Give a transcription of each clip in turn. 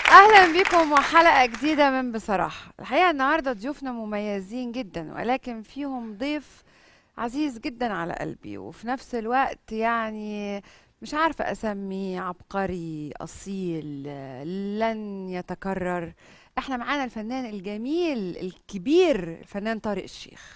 اهلا بكم وحلقه جديده من بصراحه الحقيقه النهارده ضيوفنا مميزين جدا ولكن فيهم ضيف عزيز جدا على قلبي وفي نفس الوقت يعني مش عارفه اسميه عبقري اصيل لن يتكرر احنا معانا الفنان الجميل الكبير الفنان طارق الشيخ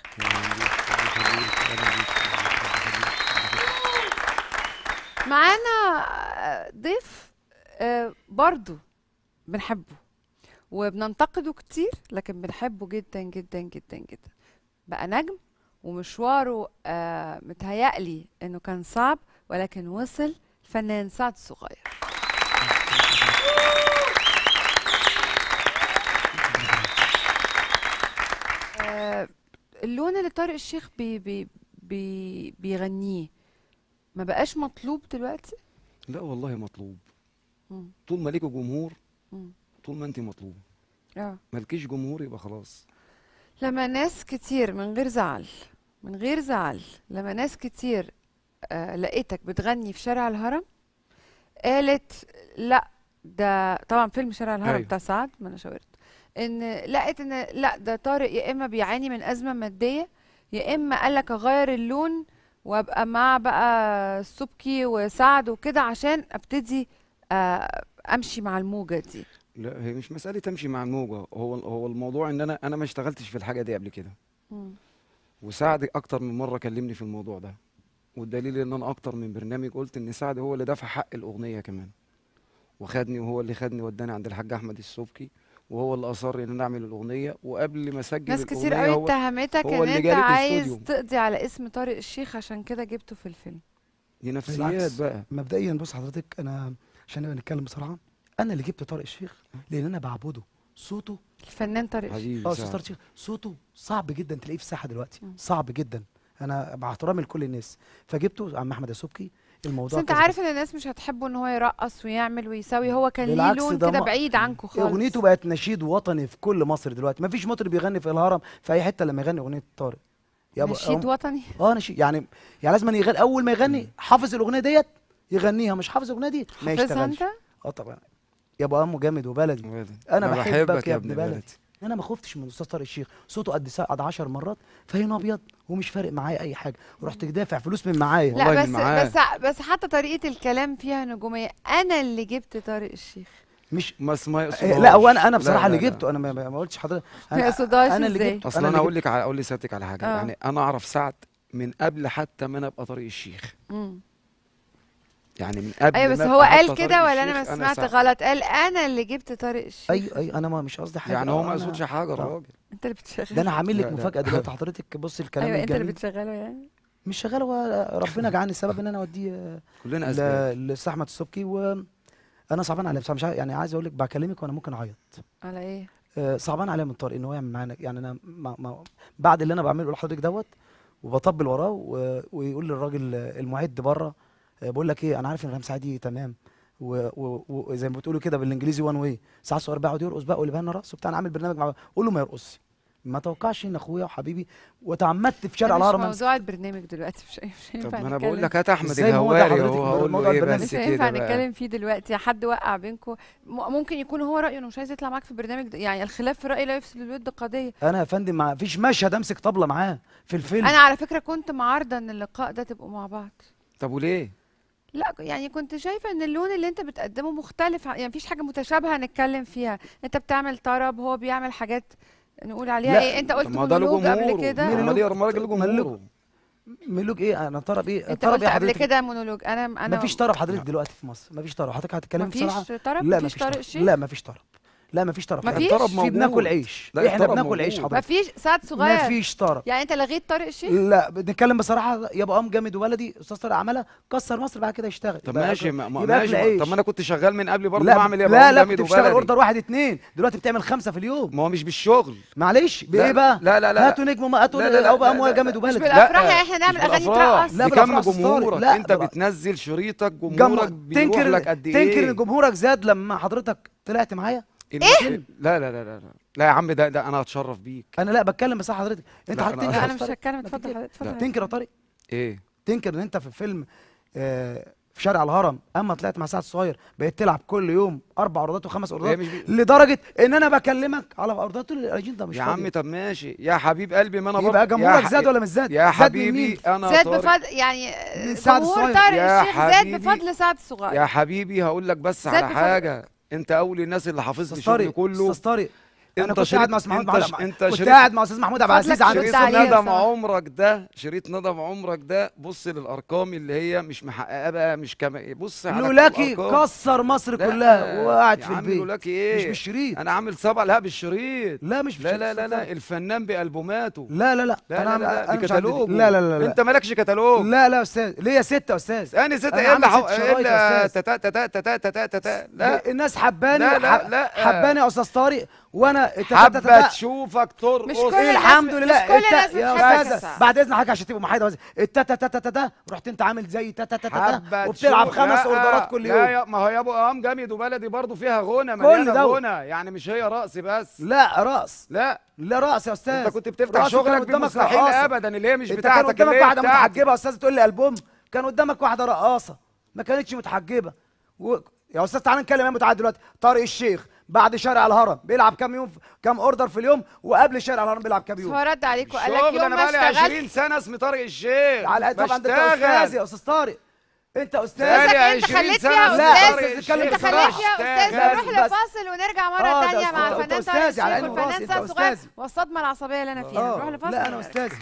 معانا ضيف آه، برضو بنحبه وبننتقده كتير لكن بنحبه جدا جدا جدا جدا بقى نجم ومشواره آه متهيألي انه كان صعب ولكن وصل الفنان سعد الصغير آه اللون اللي طارق الشيخ بي بي بي بيغنيه ما بقاش مطلوب دلوقتي لا والله مطلوب مم. طول ما ليكوا جمهور مم. طول ما انت مطلوبه اه مالكيش جمهور يبقى خلاص لما ناس كتير من غير زعل من غير زعل لما ناس كتير آه لقيتك بتغني في شارع الهرم قالت لا ده طبعا فيلم شارع الهرم أيوة. بتاع سعد ما انا شاورت ان لقيت ان لا ده طارق يا اما بيعاني من ازمه ماديه يا اما قال لك اغير اللون وابقى مع بقى السبكي وسعد وكده عشان ابتدي آه امشي مع الموجه دي لا هي مش مسألة تمشي مع الموجة هو هو الموضوع ان انا انا ما اشتغلتش في الحاجة دي قبل كده مم. وسعد اكتر من مرة كلمني في الموضوع ده والدليل ان انا اكتر من برنامج قلت ان سعد هو اللي دفع حق الاغنية كمان وخدني وهو اللي خدني وداني عند الحاج احمد السبكي وهو اللي اصر ان انا اعمل الاغنية وقبل ما اسجل ناس كتير الاغنية قوي هو اتهمتك هو ان اللي انت جالي عايز الاستوديو. تقضي على اسم طارق الشيخ عشان كده جبته في الفيلم دي نفسيات بالعكس. بقى مبدئيا بص حضرتك انا عشان نبقى نتكلم بصراحه انا اللي جبت طارق الشيخ لان انا بعبده صوته الفنان طارق الشيخ حبيبي اه استاذ سعد طارق الشيخ صوته صعب جدا تلاقيه في الساحه دلوقتي مم. صعب جدا انا مع احترامي لكل الناس فجبته عم احمد السبكي بس الموضوع انت كذا عارف كذا. ان الناس مش هتحبه ان هو يرقص ويعمل ويسوي هو كان ليه بالعكس لون ده كده ما- بعيد عنكم خالص اغنيته بقت نشيد وطني في كل مصر دلوقتي مفيش مطرب بيغني في الهرم في اي حته لما يغني اغنيه طارق يابا نشيد أم- وطني اه نشيد يعني يعني لازم يغني اول ما يغني حافظ الاغنيه ديت يغنيها مش حافظ الاغنيه دي ما حافظها يشتغلش انت اه طبعا يابا امه جامد وبلدي وادي. أنا ما بحبك يا ابن بلدي. بلدي. انا ما خفتش من الاستاذ طارق الشيخ صوته قد قد 10 مرات فهين ابيض ومش فارق معايا اي حاجه ورحت دافع فلوس من معايا والله لا من بس معاه. بس بس حتى طريقه الكلام فيها نجوميه انا اللي جبت طارق الشيخ مش بس ما آه، يقصدهاش لا وانا انا لا، بصراحه لا، اللي لا. جبته انا ما, ما ما قلتش حضرتك ما انا يقصدهاش انا اللي ازاي جبته اصل أنا انا اللي اقول لك على اقول لسيادتك على حاجه آه. يعني انا اعرف سعد من قبل حتى ما انا ابقى طريق الشيخ مم. يعني من قبل ايوه بس ما هو أبقى حتى قال طريق كده ولا انا ما الشيخ سمعت سعد. غلط قال انا اللي جبت طارق الشيخ اي اي انا ما مش قصدي حاجه يعني هو آه، ما أنا- يقصدش حاجه آه. الراجل انت اللي بتشغله ده انا عامل لك لا، لا. مفاجاه دلوقتي حضرتك بص الكلام ايوه انت اللي الجميل بتشغله يعني مش شغال هو ربنا جعلني السبب ان انا اوديه كلنا اسباب ل- لاستاذ احمد السبكي وانا صعبان عليا بصراحه مش عارف- يعني عايز اقول لك بكلمك وانا ممكن اعيط على ايه آه، صعبان عليا من طارق ان هو يعمل معانا يعني انا ما ما بعد اللي انا بعمله لحضرتك دوت وبطبل وراه و- ويقول للراجل آه، المعد بره آه، بقول لك ايه انا عارف ان رام سعدي تمام و- و- وزي ما بتقولوا كده بالانجليزي وان واي ساعات صغير بيقعد يرقص بقى واللي بقى رقص وبتاع انا عامل برنامج مع قول له ما يرقصش ما توقعش ان اخويا وحبيبي وتعمدت في شارع ده مش الهرم أمس- موضوع البرنامج دلوقتي مش مش طب هينفع ما انا نتكلم بقول لك هات احمد إزاي ما هو ده الهواري حضرتك اهو هقول موضوع له ايه البرنامج؟ بس مش هينفع كده بقى نتكلم فيه دلوقتي حد وقع بينكم م- ممكن يكون هو رايه انه مش عايز يطلع معاك في برنامج ده. يعني الخلاف في رايي لا يفسد الود قضيه انا يا فندم ما فيش مشهد امسك طبله معاه في الفيلم انا على فكره كنت معارضه ان اللقاء ده تبقوا مع بعض طب وليه لا يعني كنت شايفه ان اللون اللي انت بتقدمه مختلف ع- يعني مفيش حاجه متشابهه نتكلم فيها انت بتعمل طرب هو بيعمل حاجات نقول عليها لا، ايه انت قلت طب ما ده له مونولوج قبل جمهوره كده مين امال اللي- ايه ما راجل له ما اللي- جمهوره ملوك ايه انا طرب ايه انت طرب قلت ايه قبل حضرتك كده مونولوج انا انا مفيش طرب حضرتك لا. دلوقتي في مصر مفيش طرب حضرتك هتتكلم بصراحه مفيش طرب لا مفيش مفيش طارق طرب الشيخ لا مفيش طرب لا مفيش طرب مفيش؟ الطرب في موجود بناكل عيش لا، احنا الطرب بناكل عيش موجود. حضرتك مفيش سعد صغير مفيش طرب يعني انت لغيت طارق الشيخ لا بنتكلم بصراحه يبقى قام جامد وبلدي استاذ طارق عملها كسر مصر بعد كده يشتغل طب يبقى ماشي أكل- ما ما- يبقى ماشي أكل ما- عيش. طب ما انا كنت شغال من قبل برضه لا بعمل ايه لا بقوم لا جامد كنت بتشتغل وبلدي. اوردر واحد اتنين دلوقتي بتعمل خمسه في اليوم ما هو مش بالشغل معلش بايه لا، بقى لا لا لا هاتوا نجم ما هاتوا لا، لا، لا، او بقى لا، مويه لا، جامد لا. مش وبلدي بالافراح لا، احنا نعمل مش اغاني بالأفراح. ترقص لا، دي كم بالأفراح أستاذ طارق. جمهورك لا، انت بالأ- بتنزل شريطك جم... جمهورك بيروح تنكر لك قد ايه تنكر ان جمهورك زاد لما حضرتك طلعت معايا ايه لا لا لا لا لا لا يا عم ده ده انا هتشرف بيك انا لا بتكلم بصح حضرتك انت لا، حضرتك أنا تنكر لا يا انا أستاذ مش طارق. هتكلم ما اتفضل تنكر. اتفضل تنكر يا طارق ايه تنكر ان انت في فيلم آه في شارع الهرم اما طلعت مع سعد الصغير بقيت تلعب كل يوم اربع عروضات وخمس هي عروضات مش بي... لدرجه ان انا بكلمك على عروضات تقول لي الاجنده مش يا فاضية. عم طب ماشي يا حبيب قلبي ما انا برضه يبقى يا جمهورك ح- زاد ولا مش زاد يا زاد من مين؟ حبيبي انا زاد طارق بفضل يعني من سعد جمهور الصغير. طارق يا الشيخ زاد حبيبي. بفضل سعد الصغير يا حبيبي هقول لك بس زاد على بفضل- حاجه انت اول الناس اللي حافظت استاذ شغلي طارق كله استاذ طارق انا انت كنت شريط قاعد مع استاذ محمود انت عبد- ش- انت كنت شريط قاعد مع استاذ محمود عبد فضلك العزيز عند شريط شريط عليه ندم بصراحة. عمرك ده شريط ندم عمرك ده بص للارقام اللي هي مش محققه بقى مش كما بص على لولاكي الأرقام. كسر مصر لا، كلها وقاعد يا في عم البيت لولاكي ايه مش بالشريط انا عامل سبعه لا بالشريط لا مش لا بالشريط لا لا استاذ لا طارق. الفنان بالبوماته لا لا لا لا انا لا لا انا دي مش عندي- كتالوج لا لا لا لا انت مالكش كتالوج لا لا يا استاذ ليا ستة يا استاذ انا ست أنا ايه عامل اللي ست حو... شرايط ايه يا اللي أستاذ. تتا تتا تتا تتا تتا لا الناس حباني لا، لا، وح- لا. حباني يا استاذ طارق وانا التتا- حابه تتا- تشوفك ترقص مش كل إيه الناس- الحمد مش لله كل الت- الناس يا بتحبك يا استاذ سعد. بعد اذن حضرتك عشان تبقوا محايده بس التا تا تا تا تا رحت انت عامل زي تا تا تا تا حابه وبتلعب تشوف- خمس لا، اوردرات كل لا يوم يا ما هو يا ابو قام جامد وبلدي برضه فيها غنى كل مليانه دوت. غنى يعني مش هي رقص بس لا راس لا لا راس يا استاذ انت كنت بتفتح رأس وكان شغلك قدامك بمستحيل رقاصة. ابدا اللي هي مش انت بتاعتك كان قدامك اللي هي واحده بتاعتي. متحجبه يا استاذ تقول لي البوم كان قدامك واحده رقاصه ما كانتش متحجبه و... يا استاذ تعالى نتكلم ايه متعاد دلوقتي طارق الشيخ بعد شارع الهرم بيلعب كام يوم كام اوردر في اليوم وقبل شارع الهرم بيلعب كام بس يوم هو رد عليك وقال لك شغل يوم انا ما بقالي 20 اشتغلت سنه اسمي طارق الشيخ على طبعا ده انت استاذ بشتغل يا استاذ طارق انت استاذ بقالي استاذك انت 20 خليت سنة فيها لا، استاذ أستاذ اتكلم انت بصراحة. خليت فيها استاذ بس- نروح بس- لفاصل ونرجع مره اه، ده تانية مع أستاذ- الفنان أنت طارق أستاذي على الشيخ عيني وراسي، والفنان أنت سعد صغير أستاذي. والصدمه العصبيه اللي انا فيها اه نروح لفاصل لا انا ونرجع. استاذ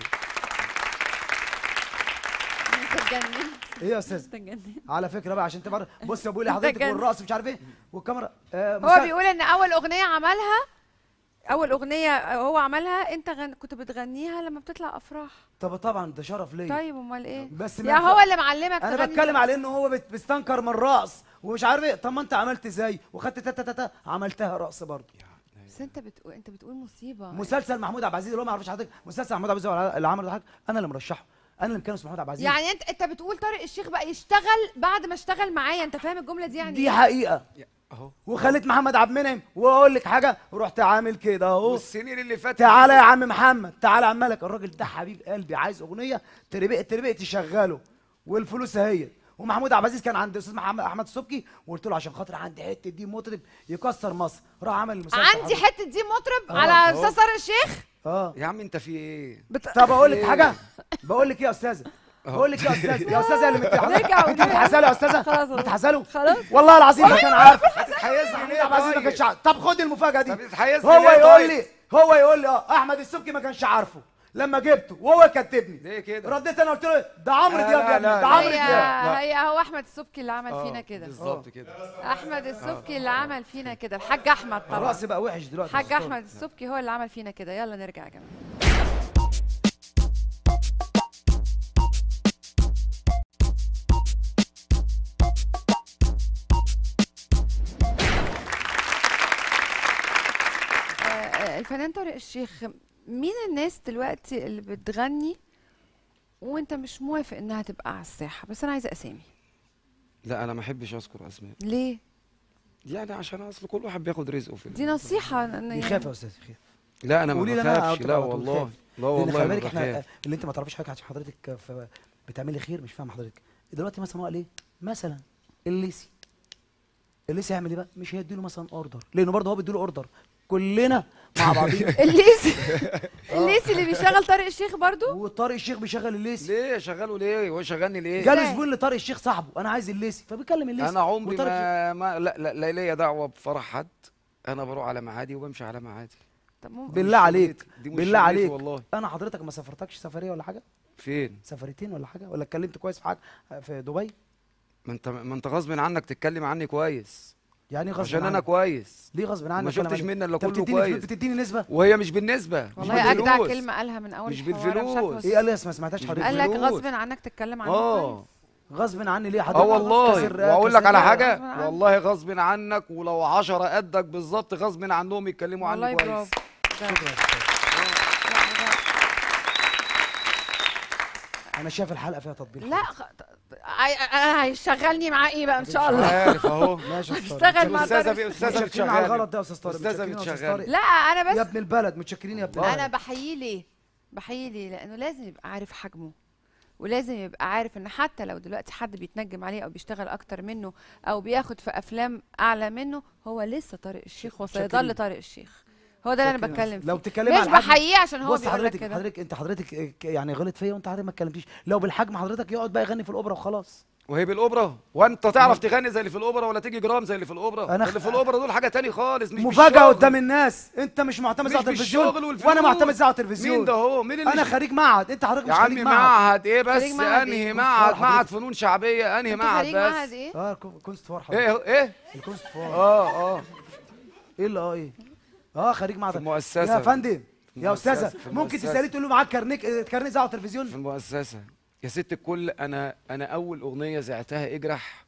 انت اتجننت ايه يا استاذ انت اتجننت على فكره بقى عشان تبقى بص يا ابوي حضرتك جن- والرقص مش عارف ايه والكاميرا آه هو مسا- بيقول ان اول اغنيه عملها اول اغنيه هو عملها انت غن... كنت بتغنيها لما بتطلع افراح طب طبعا ده شرف ليا طيب امال ايه بس ما يا ينفع- هو اللي معلمك انا تغني بتكلم على انه هو بت- بيستنكر من الرقص ومش عارف ايه طب ما انت عملت ازاي وخدت تا تا تا تا عملتها رقص برضه بس انت بتقول انت بتقول مصيبه مسلسل محمود عبد العزيز اللي هو ما يعرفش حضرتك مسلسل محمود عبد العزيز اللي عمله ده حاجة، انا اللي مرشحه انا اللي مكانه اسمه محمود عبد العزيز يعني انت انت بتقول طارق الشيخ بقى يشتغل بعد ما اشتغل معايا انت فاهم الجمله دي يعني دي ايه؟ حقيقه اهو وخليت محمد عبد المنعم واقول لك حاجه رحت عامل كده اهو والسنين اللي فاتت تعالى يا عم محمد تعالى يا عم مالك الراجل ده حبيب قلبي عايز اغنيه تربق تربق تشغله والفلوس اهي ومحمود عبد العزيز كان عند استاذ محمد احمد السبكي وقلت له عشان خاطر عندي حته دي مطرب يكسر مصر راح عمل المسلسل عندي حضرتك. حته دي مطرب آه، على أهو. استاذ طارق الشيخ اه يا عم انت في ايه بت... طب اقول لك إيه؟ حاجه بقول لك ايه يا استاذه أهو. بقول لك ايه يا استاذه يا استاذه اللي مت... نرجع انت ونقول. بتحسله يا استاذه خلاص والله. بتحسله خلاص والله العظيم ما كان عارف هتتحيزني محمود ليه عبد العزيز ما طيب؟ كانش عارف طب خد المفاجاه دي طب بتتحيزني هو ليه يقول طيب؟ لي هو يقول لي اه احمد السبكي ما كانش عارفه لما جبته وهو كتبني ليه كده رديت انا قلت له ده عمرو لا، دياب لا، يا ابني لا، ده لا. عمرو هي دياب هي هو احمد السبكي اللي عمل آه، فينا كده بالظبط كده احمد السبكي اللي عمل فينا كده الحاج احمد طبعا راسي بقى وحش دلوقتي الحاج يا أستاذ. احمد السبكي هو اللي عمل فينا كده يلا نرجع يا جماعه آه، آه، الفنان طارق الشيخ مين الناس دلوقتي اللي بتغني وانت مش موافق انها تبقى على الساحه بس انا عايزه اسامي لا انا ما احبش اذكر اسماء ليه يعني عشان اصل كل واحد بياخد رزقه في دي نصيحه إن- يعني- يخاف يا استاذ يخاف لا انا ما قولي لي أنا بخافش أقعد لا على طول والله خايف. لا لان والله خلي ما بالك احنا بخاف اللي انت ما تعرفش حاجه عشان حضرتك في بتعملي خير مش فاهم حضرتك دلوقتي مثلا هو قال ايه مثلا الليسي الليسي هيعمل ايه بقى مش هيديله مثلا اوردر لانه برضه هو بيديله اوردر كلنا مع بعضينا الليسي الليسي اللي بيشغل طارق الشيخ برضو وطارق الشيخ بيشغل الليسي ليه شغاله ليه هو شغلني ليه جاله إزاي؟ زبون لطارق الشيخ صاحبه انا عايز الليسي فبيكلم الليسي انا عمري وطارق ما, ما لا لا لا ليا دعوه بفرح حد انا بروح على ميعادي وبمشي على ميعادي طب ممكن بالله مش عليك شغلتي. دي مش بالله شغلتي عليك والله انا حضرتك ما سافرتكش سفريه ولا حاجه فين سفريتين ولا حاجه ولا اتكلمت كويس في حاجه في دبي ما انت ما انت غصب عنك تتكلم عني كويس يعني إيه غصب عشان انا عنك؟ كويس ليه غصب عنك ما أتكلم شفتش عليك؟ مني الا انت كله بتديني فلوس- كويس بتديني نسبه وهي مش بالنسبه مش والله اجدع بالفلوس. كلمه قالها من اول مش الحوار، أنا مش عارفة بالفلوس. ايه قال لي ما سمعتهاش مش حضرتك قال لك بالفلوس. غصب عنك تتكلم عنه اه كويس غصب عني ليه اه حضرتك والله كسر- واقول لك على كسر- حاجه غصب عنك. والله غصب عنك ولو عشرة قدك بالظبط غصب عنهم يتكلموا والله عني كويس برافو ده- شكرا يا أستاذ. لا، ده- انا شايف الحلقه فيها تطبيل لا خ... عاي- انا هيشغلني معاه ايه بقى ان شاء الله عارف اهو ماشي يا أستاذ اشتغل طارق. مع استاذه طارق. بي- استاذه متشكرين على الغلط بتشغل ده يا استاذ طارق أستاذة متشكرين يا أستاذ بتشغل. طارق. لا انا يا بس ابن البلد متشكرين يا ابن والله. البلد انا بحييه ليه بحييه ليه لانه لازم يبقى عارف حجمه ولازم يبقى عارف ان حتى لو دلوقتي حد بيتنجم عليه او بيشتغل اكتر منه او بياخد في افلام اعلى منه هو لسه طارق الشيخ وسيظل شاكرين. طارق الشيخ هو ده اللي انا شكراً. بتكلم فيه لو تتكلمي مش على الحجم- بحقيقيه عشان هو بص بيقول لك حضرتك كده حضرتك انت حضرتك اه، ك- يعني غلط فيا وانت حضرتك ما اتكلمتيش لو بالحجم حضرتك يقعد بقى يغني في الاوبرا وخلاص وهي بالاوبرا وانت تعرف تغني زي اللي في الاوبرا ولا تيجي جرام زي اللي في الاوبرا أنا اللي خ- في الاوبرا دول حاجه تاني خالص مش مفاجاه بالشغل. قدام الناس انت مش معتمد مش على التلفزيون بالشغل والفلوس وانا معتمد على التلفزيون مين ده هو مين اللي انا ش- خريج معهد انت حضرتك يا مش خريج عمي معهد معهد ايه بس خريج معهد انهي إيه؟ معهد حضرتك. معهد فنون شعبيه انهي انت معهد خريج بس معهد ايه اه كو- كنت فار حضرتك ايه ايه الكنت فار اه اه ايه اللي اه ايه اه خريج معهد في المؤسسة. يا فندم يا المؤسسة- استاذه في ممكن المؤسسة. تسالي تقول له معاك كارنيك اه، كارنيه اذاعه وتلفزيون في المؤسسه يا ست الكل انا انا اول اغنيه زعتها اجرح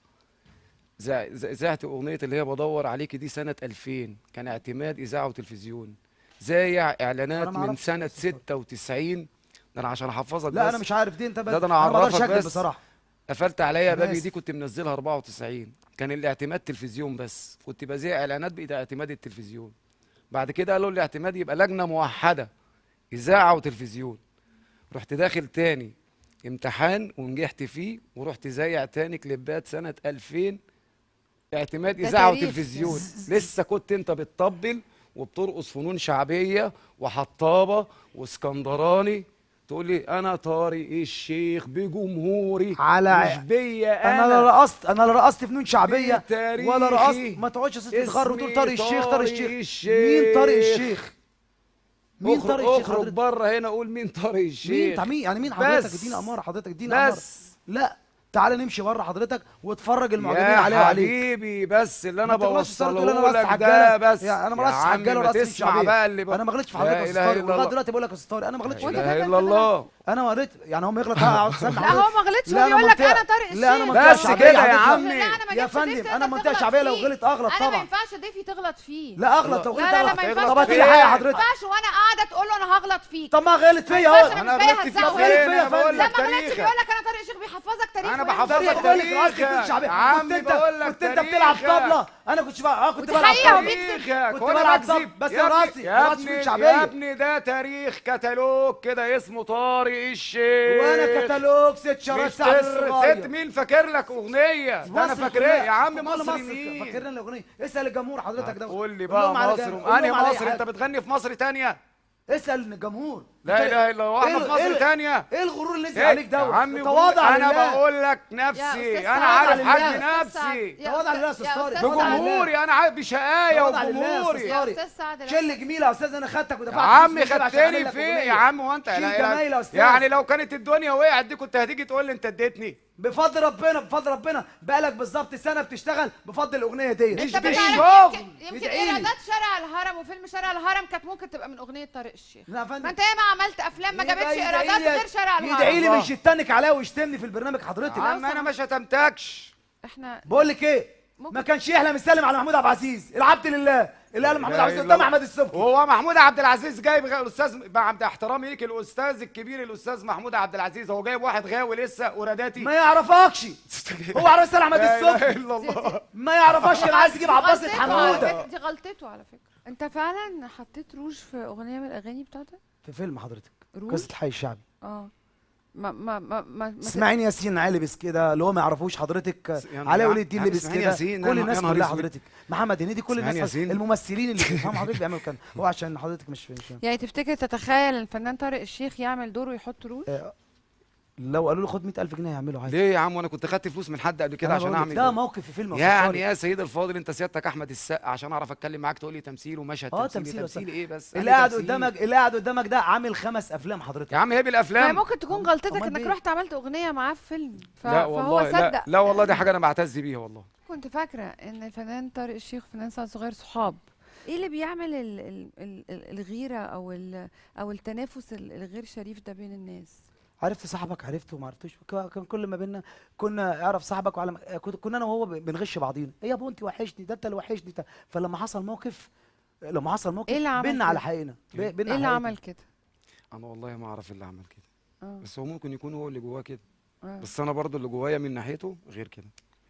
زع- ز- زعت اغنيه اللي هي بدور عليكي دي سنه 2000 كان اعتماد اذاعه وتلفزيون زايع اعلانات أنا ما من أعرفش سنه القصة. 96 ده انا عشان احفظك لا بس انا مش عارف دي انت بس لا ده أنا ما اقدرش أعرفك اكذب بس. بصراحه قفلت عليا أنا بابي آسف. دي كنت منزلها 94 كان الاعتماد تلفزيون بس كنت بذيع اعلانات بايد اعتماد التلفزيون بعد كده قالوا الاعتماد يبقى لجنه موحده اذاعه وتلفزيون رحت داخل تاني امتحان ونجحت فيه ورحت زايع تاني كليبات سنه 2000 اعتماد ده اذاعه تاريخ. وتلفزيون لسه كنت انت بتطبل وبترقص فنون شعبيه وحطابه واسكندراني تقول لي انا طارق الشيخ بجمهوري على مش بيا انا لا رقصت انا لا رقصت فنون شعبيه تاريخي. ولا رقصت ما تقعدش يا ست تتغر وتقول اسمي طارق الشيخ طارق طارق الشيخ الشيخ. مين طارق الشيخ مين اخرج طارق الشيخ اخرج حضرتك بره هنا قول مين طارق مين الشيخ تع- مين يعني مين حضرتك بس. اديني اماره حضرتك اديني اماره بس لا تعالى نمشي بره حضرتك واتفرج المعجبين يا عليه وعليك حبيبي بس اللي انا ما تغلطش في الصورة بوصله تقول أنا لك رقصت ده عجالة. بس يا أنا ما يا رقصتش عمي عجالة ما ورقصت تسمع شعبية. بقى اللي بقى انا ما غلطتش في لا حضرتك يا إله استاذ إلا لغايه الله. دلوقتي بقول لك يا استاذ انا ما غلطتش لا فيك. وأنت اله كمان الا الله انا ما قريت يعني هم يغلط اقعد اسمع لا هو ما غلطش لا، هو أنا بيقول لك منطقة- انا طارق الشيخ لا، أنا منطقة بس شعبية كده يا حضرتك. عمي لا انا ما يا جبتش ضيف فندم تقدر انا منطقه تغلط شعبيه لو فيه. غلط اغلط انا ما طبعا ينفعش ضيفي تغلط فيه لا اغلط لو لا غلط لا لا اغلط ما هتغلط ينفعش طب هات لي فين؟ حاجه ما حضرتك ينفعش وانا قاعده تقول له انا هغلط فيك طب ما غلط فيا ما ينفعش اهو أنا انا مش جاية غلطت فيك هزقه. فين غلط فيا انا بقول لا لك ما غلطش تاريخك بيقول لك انا طارق الشيخ بيحفظك تاريخ أنا وأنت بحفظك بتغلط. بقول لك تاريخك. رقصت فنون شعبيه يا عمي كنت انت بقول لك كنت انت بتلعب تاريخك. طبله انا كنت بقى اه كنت ودي بلعب حقيقة طبله وبيكذب. تاريخك كنت وانا بلعب بكذب طب- بس يا راسي- ابني- يا راسي ابني شعبية. يا ابني ده تاريخ كتالوج كده اسمه طارق الشيخ وانا كتالوج ست شرايط مش سعد تر- الصغير ست مين فاكر لك اغنيه ده انا مصر فاكر كلها. يا عم كل مصر مين فاكرين الاغنيه اسال الجمهور حضرتك ده قول لي قول لهم بقى على مصر جا- قول انهي لهم على أي مصر انت حاجة. بتغني في مصر تانية اسال الجمهور لا أنت- اله الا الله احنا إيه- في مصر إيه- تانية ايه الغرور اللي نزل إيه؟ عليك يا دوت عمي تواضع انا لله. بقول لك يا نفسي أستاذ انا سعد، عارف لله. حد يا أستاذ سعد، نفسي يا تواضع أستاذ- لله يا أستاذ يا طارق. أستاذ تواضع سعد. لله. بجمهوري انا عارف بشقايا تواضع لله يا وجمهوري أستاذ يا طارق. استاذ سعد لا. شل جميله يا استاذ انا خدتك يا ودفعت عم فلوس كتير عشان أعمل خدتني لك فين أغنية. يا عم هو انت شيل لا- جمايل يا أستاذ. يعني لو كانت الدنيا وقعت دي كنت هتيجي تقول لي انت اديتني بفضل ربنا بفضل ربنا بقالك بالظبط سنه بتشتغل بفضل الاغنيه دي مش انت بالشغل. بتعرف يمكن يمكن يدعي لي. ايرادات شارع الهرم وفيلم شارع الهرم كانت ممكن تبقى من اغنيه طارق الشيخ لا يا ما فندم انت ياما عملت افلام ما جابتش يبقى يدعي ايرادات لي- غير شارع الهرم يدعي لي الله. مش يتنك عليا ويشتمني في البرنامج حضرتك يا عم انا ما شتمتكش احنا بقول لك ايه ممكن- ما كانش يحلم يسلم على محمود عبد العزيز العبد لله اللي قال محمود لا عبد العزيز إله قدام إلا احمد السبكي هو محمود عبد العزيز جايب غ... الاستاذ مع عبد احترامي ليك الاستاذ الكبير الاستاذ محمود عبد العزيز هو جايب واحد غاوي لسه وراداتي ما يعرفكش هو عاوز يسال احمد لا اله السبكي الا الله ما يعرفكش كان عايز يجيب دي عباس غلطته على حموده فكرة، دي غلطته على فكره انت فعلا حطيت روج في اغنيه من الاغاني بتاعتك في فيلم حضرتك روج قصه الحي الشعبي اه ما ما ما ما, ما اسماعيل ياسين علي لبس كده اللي هو ما يعرفوش حضرتك يا نهار- علاء يا ولي الدين عم لبس إسماعيل كده ياسين، كل يا الناس نهار كلها أسود. حضرتك محمد هنيدي كل إسماعيل الناس ياسين. الممثلين اللي بيفهموا حضرتك بيعملوا كده هو عشان حضرتك مش مش فاهم يعني تفتكر تتخيل الفنان طارق الشيخ يعمل دور ويحط روج آه، لو قالوا له خد 100000 جنيه هيعملوا عادي ليه يا عم وانا كنت خدت فلوس من حد قبل كده أنا عشان بقول لك اعمل ده ده؟ موقف في فيلم يا أستاذ يعني طارق. يا سيد الفاضل انت سيادتك احمد السقا عشان اعرف اتكلم معاك تقول لي تمثيل ومشهد اه تمثيل تمثيل يا تمثيل ايه بس اللي أنا قاعد تمثيل. قدامك اللي قاعد قدامك ده عامل خمس افلام حضرتك يا عم هي ما هي بالافلام ممكن تكون غلطتك أمال انك ليه؟ رحت عملت اغنيه معاه في فيلم ف... لا فهو والله صدق لا, لا والله دي حاجه انا بعتز بيها والله كنت فاكره ان الفنان طارق الشيخ وفنان سعد صغير صحاب ايه اللي بيعمل ال ال ال ال الغيره او ال او التنافس ال- الغير شريف ده بين الناس عرفت صاحبك عرفته وما عرفتوش ك- كان كل ما بينا كنا اعرف صاحبك وعلى ما- كنت- كنا انا وهو ب- بنغش بعضينا ايه يا ابو انت وحشني ده انت اللي وحشني ده. فلما حصل موقف لما حصل موقف إيه اللي عمل بينا كده؟ على حقيقنا ب- بينا ايه على اللي حقيقنا. عمل كده انا والله ما اعرف اللي عمل كده اه بس هو ممكن يكون هو اللي جواه كده آه. بس انا برضو اللي جوايا من ناحيته غير كده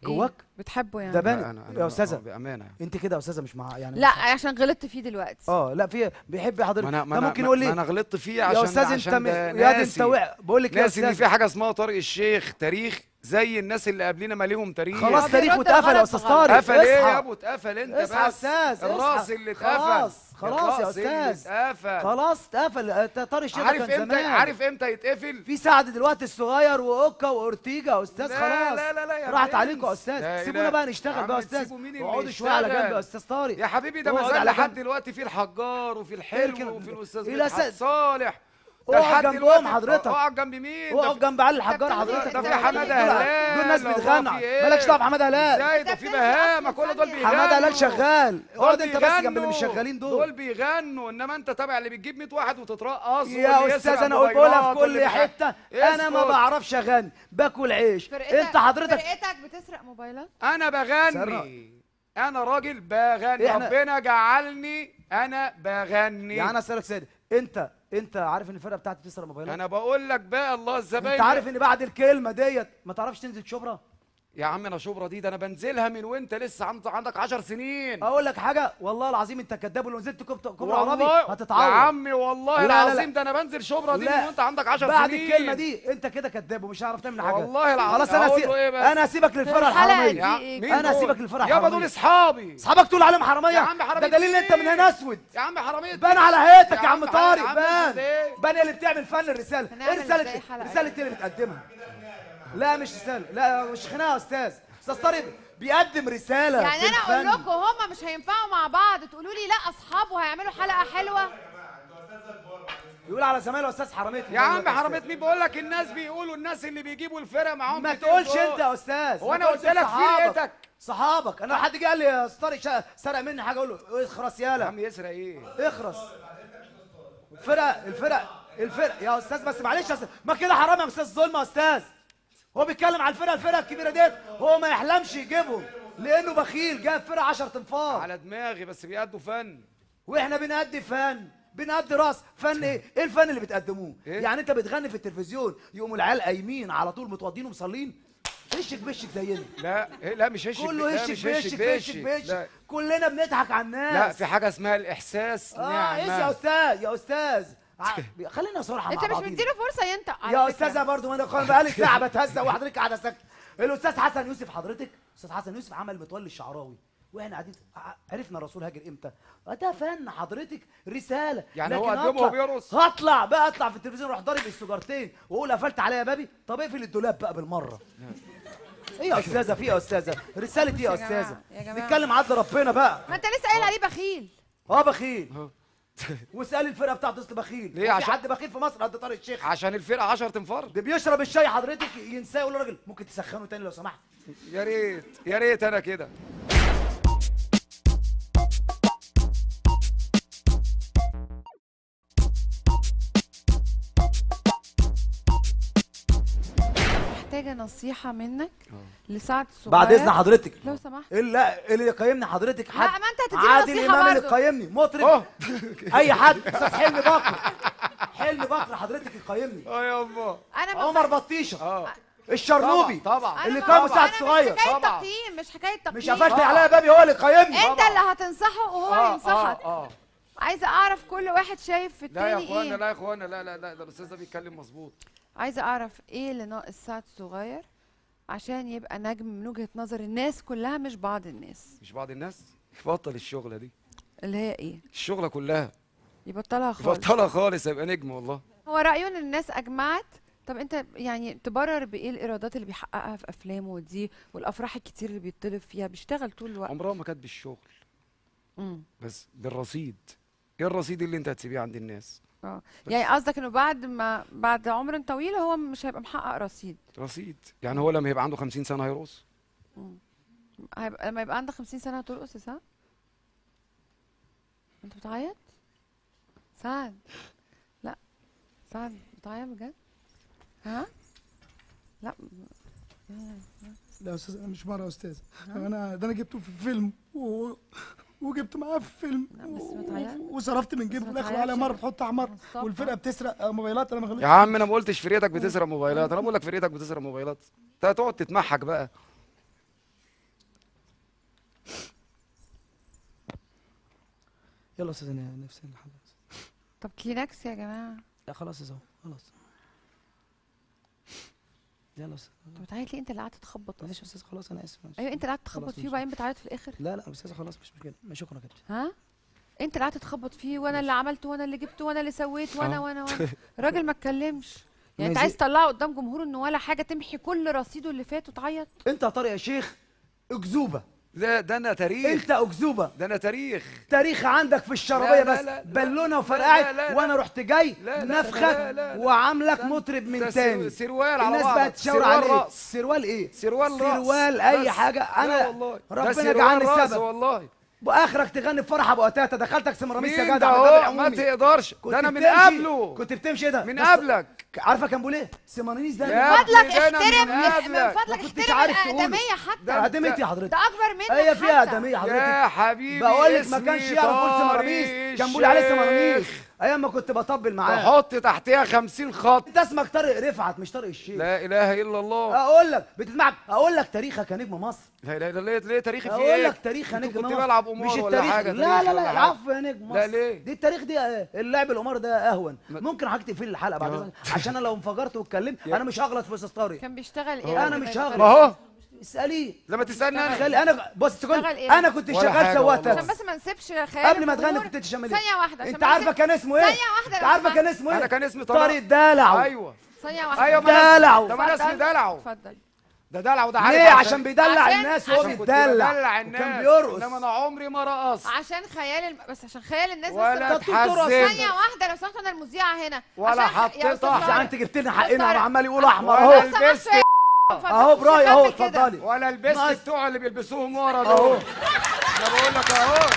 إيه؟ جواك بتحبه يعني ده لا، بان أنا- أنا- يا آه، استاذه بامانه انت كده يا استاذه مش مع يعني لا عشان غلطت فيه دلوقتي اه لا في بيحب حضرتك ما انا ده ما انا ممكن ما- يقول ما لي انا غلطت فيه يا عشان استاذ انت عشان م- ده يا دي انت ناسي وقع بقول لك يا ناسي ان استاذ في حاجه اسمها طارق الشيخ تاريخ زي الناس اللي قبلنا ما ليهم تاريخ خلاص هو تاريخ بيرد واتقفل يا غلط استاذ بغلط. طارق قفل ايه اصحى. يا ابو اتقفل انت اصحى يا بس استاذ الراس اصحى. اللي اتقفل خلاص خلاص يا الراس اللي استاذ اتقفل خلاص اتقفل انت طارق الشيخ ده عارف كان امتى زمان عارف امتى يتقفل في سعد دلوقتي الصغير واوكا واورتيجا يا استاذ لا، خلاص لا، لا، لا يا راحت برنس. عليكم يا لا استاذ سيبونا إله. بقى يا نشتغل عم بقى يا استاذ تسيبوا مين اللي اقعدوا شويه على جنب يشتغل؟ يا استاذ طارق يا حبيبي ده ما اقعد زال على لحد جنب. دلوقتي في الحجار وفي اركن. الحلو وفي الاستاذ إلى مدحت س- صالح ده اقعد لحد جنبهم دلوقتي حضرتك. اقعد جنب مين ده اقف في- جنب علي الحجار بتعمل حضرتك إيه؟ ده في بتعمل حماده إيه؟ دول- هلال دول ناس الله بتغنى في إيه؟ مالكش دعوه بحماده هلال ازاي أنت ده في بتلغي بهامه أصل كل دول ثانية. بيغنوا حماده هلال شغال دول اقعد انت بس جنب اللي بيغنوا. مش شغالين دول دول بيغنوا انما انت تابع اللي بتجيب 100 واحد وتترقص يا واللي استاذ يسرق انا قلت لها في موبايلات واللي كل بيح- حته انا ما اسكت. بعرفش اغني باكل عيش فرقتك انت حضرتك فرقتك بتسرق موبايلات انا بغني انا راجل بغني إحنا- ربنا جعلني انا بغني يعني انا اسالك سيدي انت انت عارف ان الفرقه بتاعتي بتسرق موبايلات انا بقول لك بقى الله الزباين انت عارف ان بعد الكلمه ديت ما تعرفش تنزل شبرا يا عم انا شبرا دي ده انا بنزلها من وانت لسه عند- عندك 10 سنين اقول لك حاجه والله العظيم انت كذاب ولو نزلت كوبرا كوبرا عربي والله يا هتتعور عمي والله لا، لا، لا. العظيم ده انا بنزل شبرا دي من لا. وانت عندك 10 بعد سنين الكلمه دي انت كده كذاب ومش هعرف تعمل حاجه والله العظيم خلاص انا أقول هسيب له إيه بس؟ انا هسيبك للفرقه الحلقة الحراميه دي يا عم إيه؟ مين أنا دول؟ هسيبك للفرح يابا حرامية. دول اصحابي اصحابك تقول عليهم حراميه يا عم حرامية ده دليل ان انت من إيه؟ هنا اسود يا عم حراميه بان إيه؟ على هيئتك يا يا عم عم طارق يا عم بان أسود إيه؟ بان اللي بتعمل فن الرساله هنعمل ايه رساله إزاي حلقة رساله ايه اللي بتقدمها لا مش رساله لا مش خناقه يا استاذ استاذ طارق بيقدم رساله يعني في انا اقول الفن. لكم هم مش هينفعوا مع بعض تقولوا لي لا اصحاب وهيعملوا حلقه حلوه يقول على زمايله استاذ حراميه يا عم حراميه مين بقول لك الناس بيقولوا الناس اللي بيجيبوا الفرق معاهم ما كتير تقولش دول. انت يا استاذ هو ما انا تقولش قلت لك صحابك. فرقتك صحابك انا لو حد جه قال لي يا استاذ طارق شا- سرق مني حاجه اقول له اخرس يا يالا عم يسرق ايه اخرس الفرق الفرق الفرق يا استاذ بس معلش يا استاذ ما كده حرام يا استاذ ظلم يا استاذ هو بيتكلم على الفرقه الفرقه الكبيره ديت هو ما يحلمش يجيبهم لانه بخيل جاب فرقه 10 تنفار على دماغي بس بيأدوا فن واحنا بنأدي فن بنأدي راس فن ايه ايه الفن اللي بتقدموه إيه؟ يعني انت بتغني في التلفزيون يقوموا العيال قايمين على طول متوضين ومصلين هشك بشك زينا لا إيه لا مش هشك كله لا هشك مش بشك بشك لا. بشك كلنا بنضحك على الناس لا في حاجه اسمها الاحساس اه ايش يا نعمه استاذ يا استاذ ع- خلينا صراحه انت مع مش بعضينا. مديله فرصه ينطق على يا فكرة. استاذه برضو ما انا قال بقالي ساعه بتهزق وحضرتك قاعده ساكته الاستاذ حسن يوسف حضرتك استاذ حسن يوسف عمل متولي الشعراوي واحنا قاعدين ع- عرفنا الرسول هاجر امتى ده فن حضرتك رساله يعني هو لكن قدمه وهو هطلع- بيرقص؟ هطلع بقى اطلع في التلفزيون اروح ضارب السجارتين واقول قفلت عليا بابي طب اقفل الدولاب بقى بالمره ايه يا استاذه في إيه يا استاذه رساله ايه يا يا جماعة، استاذه يا جماعة. نتكلم عدل ربنا بقى ما انت لسه قايل عليه بخيل اه بخيل أهو. واسال الفرقه بتاعت اصل بخيل ليه؟ هو في عشان- حد بخيل في مصر قد طارق الشيخ عشان الفرقه 10 تنفار ده بيشرب الشاي حضرتك ينساه يقول له راجل ممكن تسخنه تاني لو سمحت يا ريت يا ريت انا كده محتاجه نصيحه منك آه. لسعد الصغير بعد اذن حضرتك لو سمحت لا اللي يقيمني حضرتك لا حد ما انت هتديني عادل نصيحه امام اللي برضه يقيمني مطرب اه اي حد استاذ حلمي بكر حلمي بكر حضرتك يقيمني اه يابا انا ما عمر بطيشه اه الشرنوبي طبعا طبعا اللي ما- كان أنا مساعد مش صغير. حكايه طبعا. تقييم مش حكايه تقييم مش قفلت طبعا. عليا بابي هو اللي يقيمني انت اللي هتنصحه وهو اه هينصحك اه اه عايزه اعرف كل واحد شايف في لا يا التاني اخوانا ايه لا يا اخوانا لا لا لا ده الاستاذ ده بيتكلم مظبوط عايزه اعرف ايه اللي ناقص سعد الصغير عشان يبقى نجم من وجهه نظر الناس كلها مش بعض الناس مش بعض الناس بطل الشغله دي اللي هي ايه الشغله كلها يبطلها خالص بطلها خالص هيبقى نجم والله هو رأيه ان الناس اجمعت طب انت يعني تبرر بايه الايرادات اللي بيحققها في افلامه دي والافراح الكتير اللي بيطلب فيها بيشتغل طول الوقت عمرها ما كانت بالشغل امم بس بالرصيد ايه الرصيد اللي انت هتسيبيه عند الناس اه بس. يعني قصدك انه بعد ما بعد عمر طويل هو مش هيبقى محقق رصيد رصيد يعني هو لما يبقى عنده 50 سنه هيرقص مم. هيبقى لما يبقى عندك 50 سنه هترقص يا سعد انت بتعيط سعد لا سعد بتعيط بجد ها لا لا يا استاذ انا مش مره يا استاذ انا ده انا جبته في فيلم و... وجبت معاه في فيلم لا، بس ما و... تعيط. وصرفت من بس جيبه ما في الاخر تعيطش. على مره بتحط احمر مصطفى. والفرقه بتسرق موبايلات انا ما غلطتش يا عم انا ما قلتش فرقتك بتسرق موبايلات انا بقول لك فرقتك بتسرق موبايلات انت هتقعد تتمحك بقى يلا يا استاذ انا نفسي نخلص طب كلينكس يا جماعه لا خلاص يا زهو خلاص يلا يا استاذ طب بتعيط ليه انت اللي قعدت تخبط معلش يا أصلاً؟ استاذ خلاص انا اسف معلش. ايوه انت اللي قعدت خلاص تخبط فيه ماشي. وبعدين بتعيط في الاخر لا لا يا استاذ خلاص مش مشكله ما شكرا يا كابتن ها انت اللي قعدت تخبط فيه وانا اللي عملته وانا اللي جبته وانا اللي سويت وانا آه. وانا وانا الراجل ما اتكلمش يعني انت ماشي. عايز تطلعه قدام جمهور انه ولا حاجه تمحي كل رصيده اللي فات وتعيط انت يا طارق يا شيخ اكذوبه ده ده انا تاريخ انت اكذوبه ده انا تاريخ تاريخ عندك في الشرابيه لا، لا، بس لا، لا. بالونه لا، وفرقعت لا، لا. وانا رحت جاي لا، لا، نفخك لا، لا، لا. وعاملك ده- مطرب ده من سر- تاني سروال على الناس بعض بقت تشاور سروال عليه رأس. سروال ايه سروال رأس سروال اي بس. حاجه لا انا والله ده ربنا سروال يجعلني رأس السبب والله واخرك تغني في فرح ابو قتاته دخلتك سمراميس يا مين جدع ده من باب اهو ما العمومي. تقدرش كنت ده انا من بتمشي- قبله كنت بتمشي ده من بس- قبلك عارفه كان بيقول ايه سمرانيس ده يا من ابني فضلك ده أنا من احترم من قبلك. فضلك ما كنتش احترم عارف تقول. الادميه حتى ده ادميه يا حضرتك ده اكبر منك هي فيها حتى. ادميه حضرتك يا حبيبي بقول لك ما اسمي كانش يعرف يقول طارق سمرانيس كان بيقول عليه سمرانيس الشيخ. ايام ما كنت بطبل معاه تحط تحتها خمسين خط انت اسمك طارق رفعت مش طارق الشيخ لا اله الا الله اقول لك بتسمعك اقول لك تاريخك يا نجم مصر لا لا لا ليه ليه تاريخي في اقول ايه لك تاريخ يا أنت نجم كنت مصر بلعب قمار مش ولا التاريخ حاجة، لا تاريخ لا ولا لا حاجة. العفو يا نجم مصر لا ليه؟ دي التاريخ دي آه، اللعب القمار ده اهون ما- ممكن حضرتك تقفل الحلقه بعد آه. اذنك عشان انا لو انفجرت واتكلمت يا- انا مش هغلط في استاذ طارق كان بيشتغل ايه انا قبل مش ما هغلط. يبقى- ما هو اساليه لما تسالني انا خلي انا بص كنت اشتغل إيه؟ انا كنت ولا شغال حاجة سواق والله. عشان تاكسي بس ما نسيبش خيال قبل ما تغني الجمهور. كنت تشمل ايه ثانيه واحده عشان انت ما عارفه نسيب- كان اسمه ايه ثانيه واحده انت لو عارفه سمحت. كان اسمه ايه انا كان اسمي طارق طارق دلع ايوه ثانيه واحده ايوه ما أنا- دلع ده ما انا اسمي اتفضل. دلعه اتفضل ده دلعه وده عارف ليه عشان بيدلع عشان- الناس وهو عشان كنت بيتدلع بدلع الناس وكان بيرقص انما انا عمري ما رقصت عشان خيال الم... بس عشان خيال الناس ولا بس ترقص. ثانيه اتحزنت واحده لو سمحت انا المذيعه هنا ولا عشان خ- يا حطيت أستاذ أحمر. طارق. يعني انت جبت لنا حقنا طارق. وعمال يقول احمر ولا اهو لو سمحت لبست شوية. اتفضل. اهو مش براي اهو هكمل كده. اتفضلي ولا لبست ناقص. بتوع اللي بيلبسوهم ورا اهو دول انا بقول لك اهو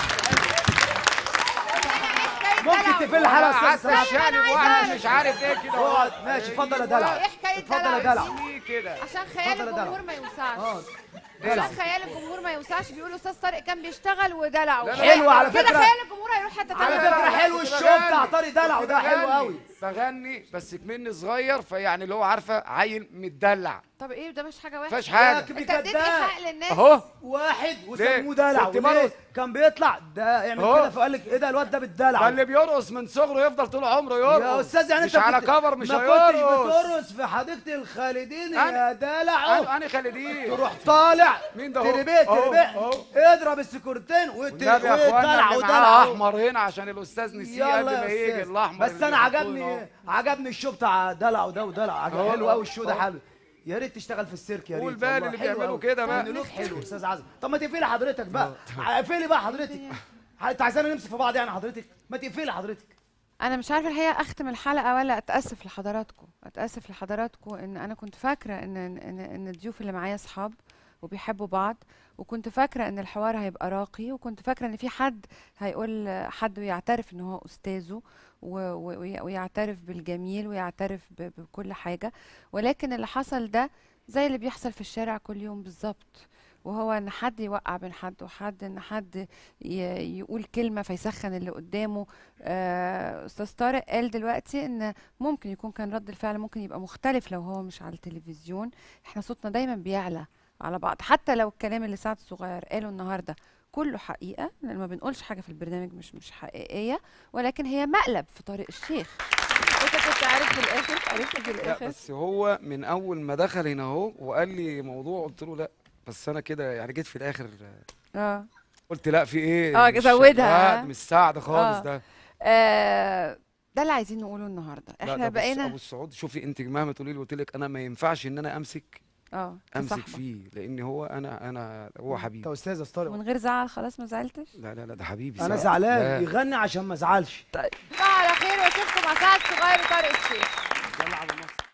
ممكن تقفل الحلقه ولا يا استاذ قعدت سعد. طيب، أنا اشقلب عايزة وانا أعرف. مش عارف ايه كده اقعد ماشي اتفضل يا دلع ايه حكايه اتفضل يا دلع دلع. اسمي كده عشان خيال اتفضل يا دلع. الجمهور ما يوسعش اه عشان خيال الجمهور ما يوسعش بيقولوا استاذ طارق كان بيشتغل ودلع لا، لا. حلو على كده فكرة. خيال الجمهور هيروح حته على تانية فكره حلو الشو بتاع طارق دلع وده حلو قوي بغني بس كمني صغير فيعني اللي هو عارفه عيل متدلع طب ايه ده مش حاجه وحشه فيهاش حاجه كبير. انت اديت كداب. ايحاء للناس اهو واحد ليه؟ وسموه دلع كنت وليه؟ برقص. كان بيطلع ده يعمل أهو. كده فقال لك ايه ده الواد ده ده بالدلع اللي بيرقص من صغره يفضل طول عمره يرقص يا استاذ يعني مش انت على كنت- كفر مش ما كنتش هيرقص بترقص في حديقه الخالدين أنا- يا دلع انا انا خالدين تروح طالع مين ده هو؟ تربيه أهو، تربيه أهو. اضرب السكورتين وت- والنبي يا اخوانا وتدلع اللي ودلع معاه أهو. احمر هنا عشان الاستاذ نسيه قبل يلا ما يا يجي استاذ الاحمر بس اللي انا بيحطوه عجبني هنا. عجبني الشو بتاع دلع وده ودلع عجب- أهو، حلو قوي الشو ده أهو. حلو يا ريت تشتغل في السيرك يا ريت قول بقى والله، اللي حلو بيعملوا قوي. كده بقى. مونولوج حلو استاذ عزم طب ما تقفلي حضرتك بقى اقفلي بقى حضرتك انت عايزانا نمسك في بعض يعني حضرتك ما تقفلي حضرتك انا مش عارفه الحقيقه اختم الحلقه ولا اتاسف لحضراتكم اتاسف لحضراتكم ان انا كنت فاكره ان ان ان الضيوف اللي معايا اصحاب وبيحبوا بعض وكنت فاكره ان الحوار هيبقى راقي وكنت فاكره ان في حد هيقول حد ويعترف ان هو استاذه و- و- وي- ويعترف بالجميل ويعترف ب- بكل حاجه ولكن اللي حصل ده زي اللي بيحصل في الشارع كل يوم بالظبط وهو ان حد يوقع بين حد وحد ان حد ي- يقول كلمه فيسخن اللي قدامه آه، استاذ طارق قال دلوقتي ان ممكن يكون كان رد الفعل ممكن يبقى مختلف لو هو مش على التلفزيون احنا صوتنا دايما بيعلى على بعض حتى لو الكلام اللي سعد الصغير قاله النهارده كله حقيقه لان ما بنقولش حاجه في البرنامج مش مش حقيقيه ولكن هي مقلب في طارق الشيخ انت كنت عارف في الاخر عرفت في لا الاخر بس هو من اول ما دخل هنا اهو وقال لي موضوع قلت له لا بس انا كده يعني جيت في الاخر اه قلت لا في ايه آه، مش- زودها. لا مش سعد خالص آه. ده آه، ده اللي عايزين نقوله النهارده لا احنا ده بص بقينا ابو السعود شوفي انت مهما تقولي لي قلت لك انا ما ينفعش ان انا امسك اه امسك تصاحبه. فيه لان هو انا انا هو انت حبيبي استاذ يا أستاذ طارق من غير زعل خلاص ما زعلتش لا لا لا ده حبيبي انا سعد. زعلان لا. يغني عشان ما ازعلش تصبحوا على خير واشوفكم مع سعد صغير وطارق الشيخ